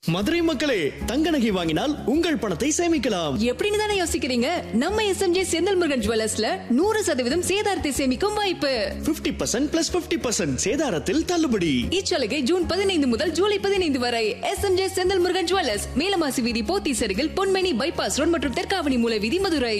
மதுரை மக்களே தங்க நகை வாங்கினால் உங்கள் பணத்தை சேமிக்கலாம் எப்படின்னு தானே யோசிக்கிறீங்க நம்ம எஸ்எம்ஜே செந்தில் முருகன் ஜுவல்லர்ஸ்ல நூறு சதவீதம் சேதாரத்தை சேமிக்கும் வாய்ப்பு 50% பர்சன்ட் பிளஸ் பிப்டி பர்சன்ட் சேதாரத்தில் தள்ளுபடி இச்சலுகை ஜூன் பதினைந்து முதல் ஜூலை பதினைந்து வரை எஸ்எம்ஜே செந்தில் முருகன் ஜுவல்லர்ஸ் மேலமாசி வீதி போத்தி சருகில் பொன்மணி பைபாஸ் ரோட் மற்றும் தெற்காவணி மூல வீதி மதுரை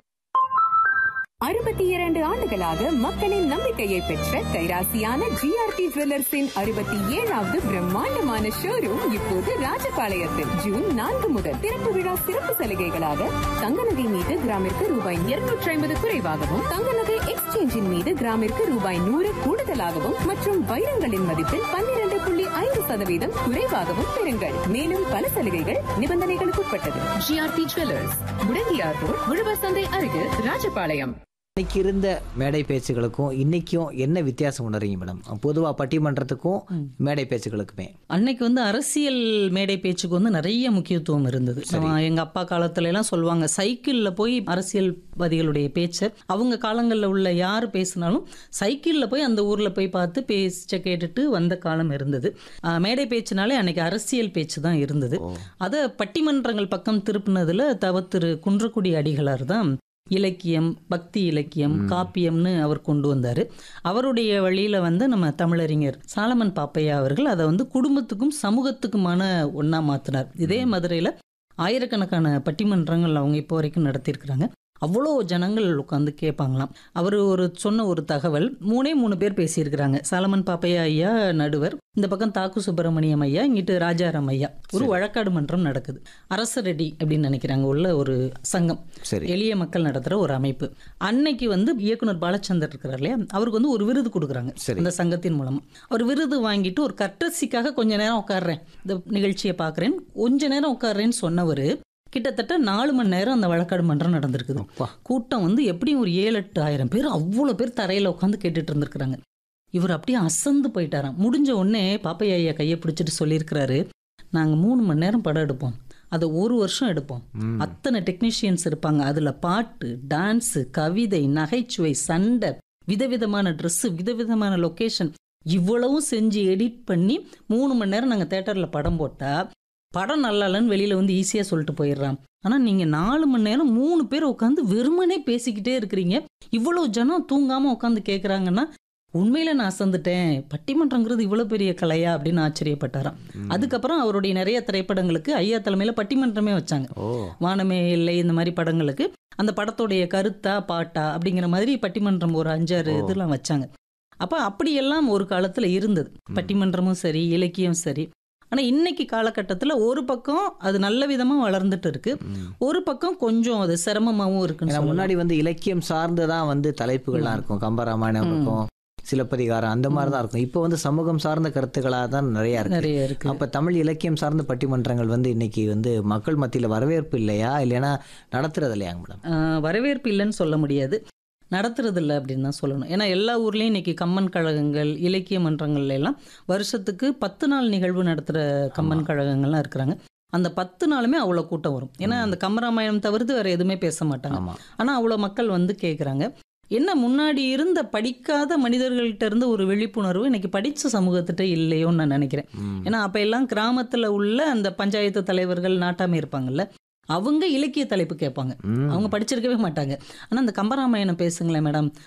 அறுபத்தி இரண்டு ஆண்டுகளாக மக்களின் நம்பிக்கையை பெற்ற கைராசியான ஜிஆர்டி ஜுவல்லர்ஸின் அறுபத்தி ஏழாவது பிரம்மாண்டமான ஷோரூம் இப்போது ராஜபாளையத்தில் ஜூன் நான்கு முதல் திறப்பு விழா சிறப்பு சலுகைகளாக தங்க நகை மீது கிராமிற்கு ரூபாய் இருநூற்றி ஐம்பது குறைவாகவும் தங்க நகை எக்ஸ்சேஞ்சின் மீது கிராமிற்கு ரூபாய் நூறு கூடுதலாகவும் மற்றும் வைரங்களின் மதிப்பில் பன்னிரண்டு புள்ளி ஐந்து சதவீதம் குறைவாகவும் பெறுங்கள் மேலும் பல சலுகைகள் நிபந்தனைகளுக்கு உட்பட்டது ஜிஆர்டி ஜுவல்லர்ஸ் முடங்கியார் ரோட் உழவர் சந்தை அருகே ராஜபாளையம் இன்னைக்கு இருந்த மேடை பேச்சுகளுக்கும் இன்னைக்கும் என்ன வித்தியாசம் உணர்றீங்க மேடம் பொதுவாக பட்டிமன்றத்துக்கும் மேடை பேச்சுகளுக்குமே அன்னைக்கு வந்து அரசியல் மேடை பேச்சுக்கு வந்து நிறைய முக்கியத்துவம் இருந்தது நம்ம எங்க அப்பா காலத்துல எல்லாம் சொல்லுவாங்க சைக்கிள்ல போய் அரசியல்வாதிகளுடைய பேச்சை அவங்க காலங்களில் உள்ள யார் பேசினாலும் சைக்கிள்ல போய் அந்த ஊர்ல போய் பார்த்து பேச்ச கேட்டுட்டு வந்த காலம் இருந்தது ஆஹ் மேடை பேச்சுனாலே அன்னைக்கு அரசியல் பேச்சு தான் இருந்தது அதை பட்டிமன்றங்கள் பக்கம் திருப்பினதுல தவ திரு குன்றக்குடி அடிகளார் தான் இலக்கியம் பக்தி இலக்கியம் காப்பியம்னு அவர் கொண்டு வந்தார் அவருடைய வழியில் வந்து நம்ம தமிழறிஞர் சாலமன் பாப்பையா அவர்கள் அதை வந்து குடும்பத்துக்கும் சமூகத்துக்குமான ஒன்றா மாற்றினார் இதே மதுரையில் ஆயிரக்கணக்கான பட்டிமன்றங்கள் அவங்க இப்போ வரைக்கும் நடத்தியிருக்கிறாங்க அவ்வளோ ஜனங்கள் உட்காந்து கேட்பாங்களாம் அவர் ஒரு சொன்ன ஒரு தகவல் மூணே மூணு பேர் பேசியிருக்கிறாங்க சாலமன் பாப்பையா ஐயா நடுவர் இந்த பக்கம் தாக்கு சுப்பிரமணியம் ஐயா இங்கிட்டு ராஜாராம் ஐயா ஒரு வழக்காடு மன்றம் நடக்குது அரசரடி அப்படின்னு நினைக்கிறாங்க உள்ள ஒரு சங்கம் சரி எளிய மக்கள் நடத்துகிற ஒரு அமைப்பு அன்னைக்கு வந்து இயக்குனர் பாலச்சந்தர் இருக்கிறார் இல்லையா அவருக்கு வந்து ஒரு விருது கொடுக்குறாங்க சரி. அந்த சங்கத்தின் மூலமா அவர் விருது வாங்கிட்டு ஒரு கட்டசிக்காக கொஞ்ச நேரம் உட்கார்றேன் இந்த நிகழ்ச்சியை பார்க்குறேன் கொஞ்ச நேரம் உட்கார்றேன்னு சொன்னவர் கிட்டத்தட்ட நாலு மணி நேரம் அந்த வழக்காடு மன்றம் நடந்திருக்குது அப்பா. கூட்டம் வந்து எப்படியும் ஒரு ஏழு எட்டு ஆயிரம் பேர் அவ்வளோ பேர் தரையில் உட்காந்து கேட்டுட்டு இருந்திருக்கிறாங்க இவர் அப்படியே அசந்து போயிட்டாராம் முடிஞ்ச உடனே பாப்பையா ஐயா கையை பிடிச்சிட்டு சொல்லியிருக்கிறாரு நாங்கள் மூணு மணி நேரம் படம் எடுப்போம் அதை ஒரு வருஷம் எடுப்போம் அத்தனை டெக்னீஷியன்ஸ் இருப்பாங்க அதில் பாட்டு டான்ஸு கவிதை நகைச்சுவை சண்டை விதவிதமான ட்ரெஸ்ஸு விதவிதமான லொக்கேஷன் இவ்வளவும் செஞ்சு எடிட் பண்ணி மூணு மணி நேரம் நாங்கள் தேட்டரில் படம் போட்டால் படம் நல்லா இல்லைன்னு வெளியில் வந்து ஈஸியாக சொல்லிட்டு போயிடுறான் ஆனால் நீங்கள் நாலு மணி நேரம் மூணு பேர் உட்காந்து வெறுமனே பேசிக்கிட்டே இருக்கிறீங்க இவ்வளோ ஜனம் தூங்காமல் உட்காந்து கேட்குறாங்கன்னா உண்மையில நான் அசந்துட்டேன் பட்டிமன்றங்கிறது இவ்வளோ பெரிய கலையா அப்படின்னு ஆச்சரியப்பட்டாராம் அதுக்கப்புறம் அவருடைய நிறைய திரைப்படங்களுக்கு ஐயா தலைமையில் பட்டிமன்றமே வச்சாங்க ஓ வானமே இல்லை இந்த மாதிரி படங்களுக்கு அந்த படத்துடைய கருத்தா பாட்டா அப்படிங்கிற மாதிரி பட்டிமன்றம் ஒரு அஞ்சாறு இதெல்லாம் வச்சாங்க அப்போ அப்படியெல்லாம் ஒரு காலத்தில் இருந்தது பட்டிமன்றமும் சரி இலக்கியம் சரி ஆனால் இன்னைக்கு காலகட்டத்தில் ஒரு பக்கம் அது நல்ல விதமாக வளர்ந்துட்டு இருக்கு ஒரு பக்கம் கொஞ்சம் அது சிரமமாகவும் இருக்குன்னு ஏன்னா சொல்லலாம். முன்னாடி வந்து இலக்கியம் சார்ந்து தான் வந்து தலைப்புகள்லாம் இருக்கும் கம்பராமாயணம் இருக்கும் சிலப்பதிகாரம் அந்த மாதிரி தான் இருக்கும் இப்போ வந்து சமூகம் சார்ந்த கருத்துக்களாக தான் நிறையா இருக்கு நிறைய இருக்கு அப்போ தமிழ் இலக்கியம் சார்ந்த பட்டிமன்றங்கள் வந்து இன்னைக்கு வந்து மக்கள் மத்தியில் வரவேற்பு இல்லையா இல்லைன்னா நடத்துறது இல்லையாங்க மேடம் ஆஹ் வரவேற்பு இல்லைன்னு சொல்ல முடியாது நடத்துறது இல்லை அப்படின்னு தான் சொல்லணும் ஏன்னா எல்லா ஊர்லேயும் இன்னைக்கு கம்மன் கழகங்கள் இலக்கிய மன்றங்கள்ல எல்லாம் வருஷத்துக்கு பத்து நாள் நிகழ்வு நடத்துகிற கம்மன் கழகங்கள்லாம் இருக்கிறாங்க அந்த பத்து நாளுமே அவ்வளோ கூட்டம் வரும் ஏன்னா அந்த கம்பராமாயணம் தவிர்த்து வேறு எதுவுமே பேச மாட்டாங்க ஆமாம் ஆனால் அவ்வளோ மக்கள் வந்து கேட்குறாங்க என்ன முன்னாடி இருந்த படிக்காத மனிதர்கள்ட்ட இருந்து ஒரு விழிப்புணர்வு இன்னைக்கு படித்த சமூகத்திட்ட இல்லையோன்னு நான் நினைக்கிறேன் ஏன்னா அப்போ எல்லாம் கிராமத்தில் உள்ள அந்த பஞ்சாயத்து தலைவர்கள் நாட்டாமே இருப்பாங்கல்ல அவங்க இலக்கிய தலைப்பு கேட்பாங்க அவங்க படிச்சிருக்கவே மாட்டாங்க ஆனால் அந்த கம்பராமாயணம் பேசுங்களேன் மேடம்